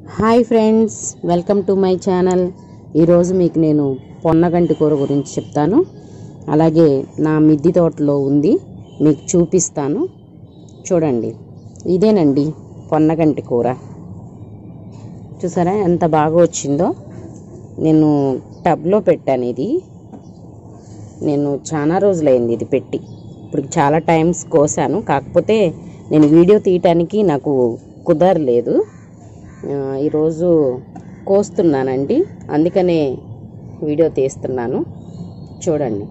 hi friends welcome to my channel ఈరోజు మీకు నేను పొన్నగంటి కూర గురించి చెప్తాను అలాగే నా మిద్ది తోటలో ఉంది మీకు చూపిస్తాను చూడండి ఇదేనండి పొన్నగంటి కూర చూసారా ఎంత బాగా వచ్చిందో నేను టబ్లో పెట్టాను ఇది నేను చాలా రోజులైంది ఇది పెట్టి ఇప్పుడు చాలా టైమ్స్ కోసాను కాకపోతే నేను వీడియో తీయటానికి నాకు కుదరలేదు ఆ, ఈరోజు కోస్తున్నానండి అందుకనే వీడియో తీస్తున్నాను చూడండి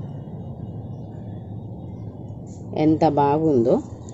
ఎంత బాగుందో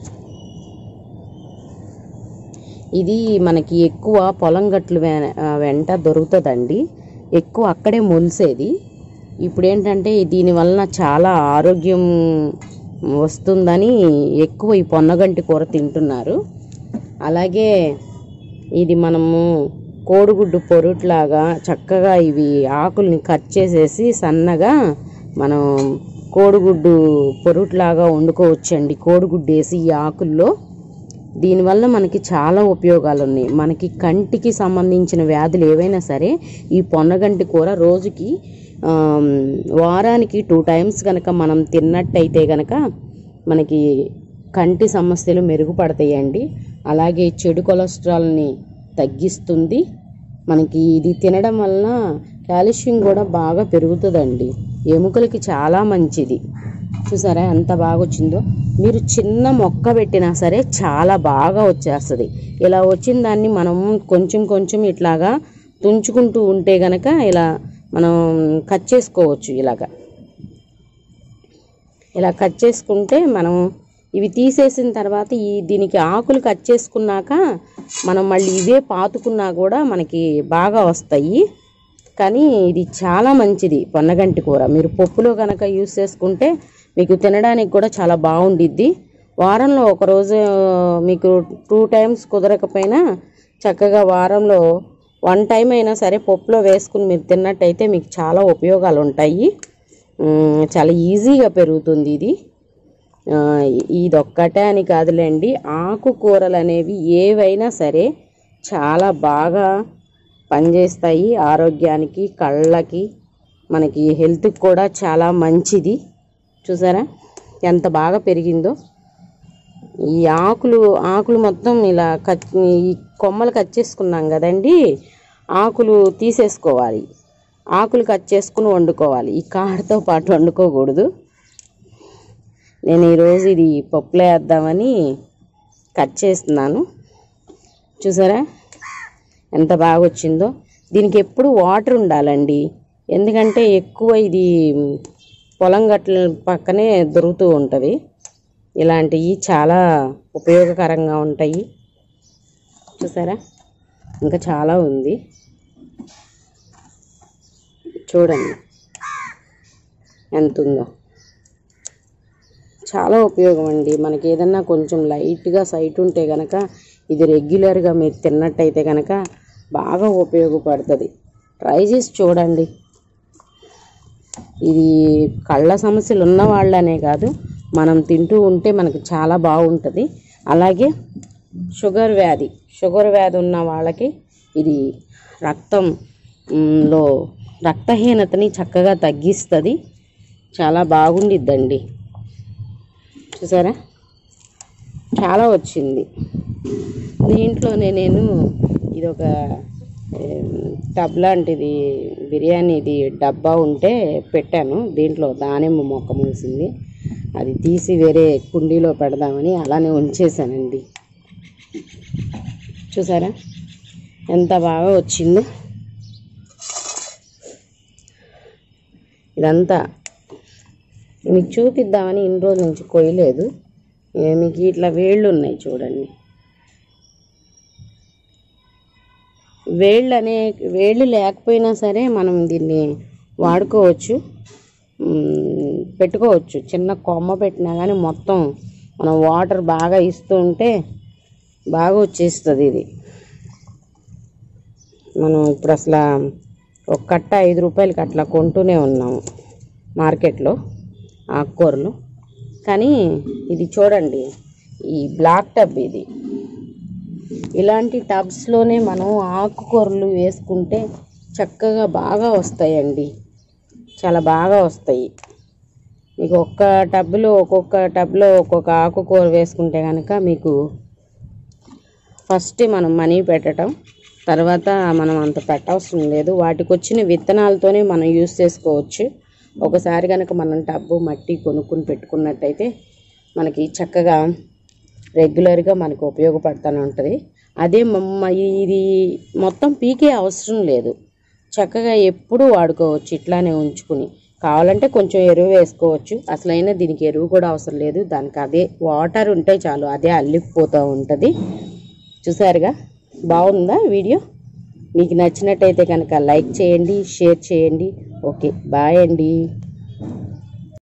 ఇది మనకి ఎక్కువ పొలం గట్లు వె- ఆ, వెంట దొరుకుతుందండి ఎక్కువ అక్కడే మొలిసేది ఇప్పుడు ఏంటంటే దీనివలన చాలా ఆరోగ్యం వస్తుందని ఎక్కువ ఈ పొన్నగంటి కూర తింటున్నారు అలాగే ఇది మనము కోడిగుడ్డు పొరుట్లాగా చక్కగా ఇవి ఆకుల్ని కట్ చేసేసి సన్నగా మనం కోడిగుడ్డు పొరుట్లాగా వండుకోవచ్చండి కోడిగుడ్డు వేసి ఈ ఆకుల్లో దీనివల్ల మనకి చాలా ఉపయోగాలు ఉన్నాయి మనకి కంటికి సంబంధించిన వ్యాధులు ఏవైనా సరే ఈ పొన్నగంటి కూర రోజుకి ఆమ్, వారానికి టూ టైమ్స్ కనుక మనం తిన్నట్టయితే కనుక మనకి కంటి సమస్యలు మెరుగుపడతాయండి అలాగే చెడు కొలెస్ట్రాల్ని తగ్గిస్తుంది మనకి ఇది తినడం వలన కాల్షియం కూడా బాగా పెరుగుతుందండి ఎముకలకి చాలా మంచిది చూసారా ఎంత బాగా వచ్చిందో మీరు చిన్న మొక్క పెట్టినా సరే చాలా బాగా వచ్చేస్తుంది ఇలా వచ్చిన దాన్ని మనం కొంచెం కొంచెం ఇట్లాగా తుంచుకుంటూ ఉంటే గనక ఇలా మనం కట్ చేసుకోవచ్చు ఇలాగా ఇలా కట్ చేసుకుంటే మనం ఇవి తీసేసిన తర్వాత ఈ దీనికి ఆకులు కట్ చేసుకున్నాక మనం మళ్ళీ ఇవే పాతుకున్నా కూడా మనకి బాగా వస్తాయి కానీ ఇది చాలా మంచిది పొన్నగంటి కూర మీరు పప్పులో కనుక యూస్ చేసుకుంటే మీకు తినడానికి కూడా చాలా బాగుండిద్ది వారంలో ఒక రోజు మీకు టూ టైమ్స్ కుదరకపోయినా చక్కగా వారంలో వన్ టైం అయినా సరే పప్పులో వేసుకుని మీరు తిన్నట్టయితే మీకు చాలా ఉపయోగాలు ఉంటాయి ఉమ్, చాలా ఈజీగా పెరుగుతుంది ఇది ఆ, ఇదొక్కటే అని కాదులేండి ఆకుకూరలు అనేవి ఏవైనా సరే చాలా బాగా పనిచేస్తాయి ఆరోగ్యానికి కళ్ళకి మనకి హెల్త్కి కూడా చాలా మంచిది చూసారా ఎంత బాగా పెరిగిందో ఈ ఆకులు ఆకులు మొత్తం ఇలా కట్ ఈ కొమ్మలు కట్ చేసుకున్నాం కదండి ఆకులు తీసేసుకోవాలి ఆకులు కట్ చేసుకుని వండుకోవాలి ఈ కాడతో పాటు వండుకోకూడదు నేను ఈరోజు ఇది పప్పులో వేద్దామని కట్ చేస్తున్నాను చూసారా ఎంత బాగా వచ్చిందో దీనికి ఎప్పుడు వాటర్ ఉండాలండి ఎందుకంటే ఎక్కువ ఇది పొలం గట్ల పక్కనే దొరుకుతూ ఉంటుంది ఇలాంటివి చాలా ఉపయోగకరంగా ఉంటాయి చూసారా ఇంకా చాలా ఉంది చూడండి ఎంత ఉందో చాలా ఉపయోగం అండి మనకి ఏదన్నా కొంచెం లైట్గా సైట్ ఉంటే కనుక ఇది రెగ్యులర్గా మీరు తిన్నట్టయితే కనుక బాగా ఉపయోగపడుతుంది ట్రై చేసి చూడండి ఇది కళ్ళ సమస్యలు ఉన్న వాళ్ళనే కాదు మనం తింటూ ఉంటే మనకి చాలా బాగుంటుంది అలాగే షుగర్ వ్యాధి షుగర్ వ్యాధి ఉన్న వాళ్ళకి ఇది రక్తం మ్, లో రక్తహీనతని చక్కగా తగ్గిస్తుంది చాలా బాగుండిద్దండి చూసారా చాలా వచ్చింది దీంట్లోనే నేను ఇది ఒక ఏం, టబ్ లాంటిది బిర్యానీది డబ్బా ఉంటే పెట్టాను దీంట్లో దానిమ్మ మొక్క మూసింది అది తీసి వేరే కుండీలో పెడదామని అలానే ఉంచేసానండి చూసారా ఎంత బాగా వచ్చిందో ఇదంతా మీకు చూపిద్దామని ఇన్ని రోజుల నుంచి కొయ్యలేదు ఏ మీకు ఇట్లా వేళ్ళు ఉన్నాయి చూడండి వేళ్ళు అనే వేళ్ళు లేకపోయినా సరే మనం దీన్ని వాడుకోవచ్చు మ్, పెట్టుకోవచ్చు చిన్న కొమ్మ పెట్టినా కానీ మొత్తం మనం వాటర్ బాగా ఇస్తూ ఉంటే బాగా వచ్చేస్తుంది ఇది మనం ఇప్పుడు అసలు ఒక కట్ట ఐదు రూపాయలకి అట్లా కొంటూనే ఉన్నాము మార్కెట్లో ఆకుకూరలు కానీ ఇది చూడండి ఈ బ్లాక్ టబ్ ఇది ఇలాంటి టబ్స్లోనే మనం ఆకుకూరలు వేసుకుంటే చక్కగా బాగా వస్తాయండి చాలా బాగా వస్తాయి మీకు ఒక్క టబ్లో ఒక్కొక్క టబ్లో ఒక్కొక్క ఆకుకూర వేసుకుంటే కనుక మీకు ఫస్ట్ మనం మనీ పెట్టడం తర్వాత మనం అంత పెట్టవసరం లేదు వాటికి వచ్చిన విత్తనాలతోనే మనం యూస్ చేసుకోవచ్చు ఒకసారి కనుక మనం టబ్బు మట్టి కొనుక్కుని పెట్టుకున్నట్టయితే మనకి చక్కగా రెగ్యులర్గా మనకు ఉపయోగపడుతూనే ఉంటుంది అదే మమ్మ ఇది మొత్తం పీకే అవసరం లేదు చక్కగా ఎప్పుడూ వాడుకోవచ్చు ఇట్లానే ఉంచుకుని కావాలంటే కొంచెం ఎరువు వేసుకోవచ్చు అసలైనా దీనికి ఎరువు కూడా అవసరం లేదు దానికి అదే వాటర్ ఉంటే చాలు అదే అల్లిపోతూ ఉంటుంది చూసారుగా బాగుందా వీడియో మీకు నచ్చినట్టయితే కనుక లైక్ చేయండి షేర్ చేయండి ఓకే బాయ్ అండి